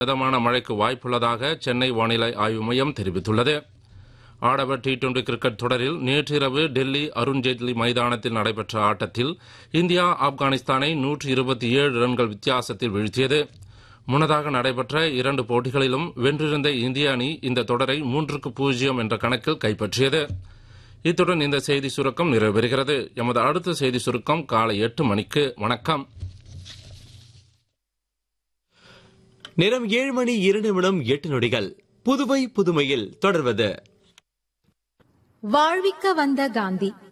மிதமான மழைக்கு வாய்ப்புள்ளதாக சென்னை வானிலை ஆய்வு மையம் தெரிவித்துள்ளது ஆடவர் டி டுவெண்டி கிரிக்கெட் தொடரில் நேற்றிரவு டெல்லி அருண்ஜேட்லி மைதானத்தில் நடைபெற்ற ஆட்டத்தில் இந்தியா ஆப்கானிஸ்தானை நூற்று இருபத்தி ஏழு ரன்கள் வித்தியாசத்தில் வீழ்த்தியது முன்னதாக நடைபெற்ற இரண்டு போட்டிகளிலும் வென்றிருந்த இந்திய அணி இந்த தொடரை மூன்றுக்கு பூஜ்ஜியம் என்ற கணக்கில் கைப்பற்றியது இத்துடன் இந்த செய்தி சுருக்கம் நிறைவேறுகிறது எமது அடுத்த செய்தி சுருக்கம் காலை எட்டு மணிக்கு வணக்கம் நேரம் ஏழு மணி இரண்டு நிமிடம் எட்டு நொடிகள் புதுவை புதுமையில் தொடர்வது வாழ்விக்க வந்த காந்தி